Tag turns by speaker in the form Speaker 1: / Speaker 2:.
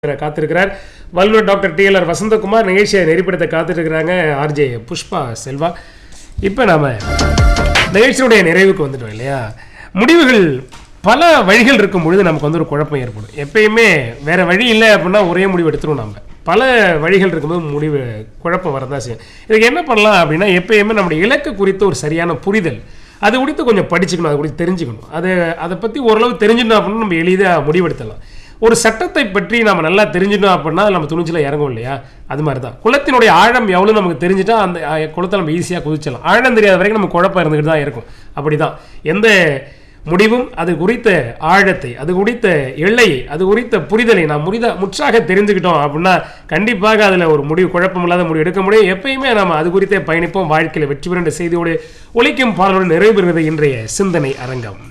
Speaker 1: காத்திருக்கிறார் வல்லுநர் doctor T L R Vasanthakumar நிகழ்ச்சியை நெறிப்படுத்த காத்திருக்கிறாங்க ஆர்ஜே புஷ்பா செல்வா இப்போ நாம நிகழ்ச்சியுடைய நிறைவுக்கு வந்துட்டோம் இல்லையா முடிவுகள் பல வழிகள் இருக்கும் பொழுது நமக்கு வந்து ஒரு குழப்பம் ஏற்படும் எப்பயுமே வேற வழி இல்லை அப்படின்னா ஒரே முடிவு எடுத்துருவோம் நம்ம பல வழிகள் இருக்கும்போது முடிவு குழப்பம் வரதான் செய்யும் இதுக்கு என்ன பண்ணலாம் அப்படின்னா எப்பயுமே நம்முடைய இலக்கு குறித்த ஒரு சரியான புரிதல் அது குறித்து கொஞ்சம் படிச்சுக்கணும் அது குறித்து தெரிஞ்சுக்கணும் அது அதை பற்றி ஓரளவு தெரிஞ்சுட்டோம் அப்படின்னா நம்ம எளிதாக முடிவெடுத்தலாம் ஒரு சட்டத்தை பற்றி நம்ம நல்லா தெரிஞ்சுட்டோம் அப்படின்னா நம்ம துணிச்சல இறங்கும் இல்லையா அது மாதிரி தான் குளத்தினுடைய ஆழம் எவ்வளோ நமக்கு தெரிஞ்சுட்டா அந்த அஹ், குளத்தை நம்ம ஈஸியாக குதிச்சிடலாம் ஆழம் தெரியாத வரைக்கும் நம்ம குழப்பம் இருந்துக்கிட்டு தான் இருக்கும் அப்படி தான் எந்த முடிவும் அது குறித்த ஆழத்தை அது குறித்த எல்லையை அது குறித்த புரிதலை நாம் முறித முற்றாக தெரிஞ்சுக்கிட்டோம் அப்படின்னா கண்டிப்பாக அதில் ஒரு முடிவு குழப்பம் இல்லாத முடிவு எடுக்க முடியும் எப்பயுமே நம்ம அது குறித்தே பயணிப்போம் வாழ்க்கையில் வெற்றி பெறும் என்ற செய்தியோடு ஒழிக்கும் பாலோடு நிறைவு பெறுகிறது இன்றைய சிந்தனை அரங்கம்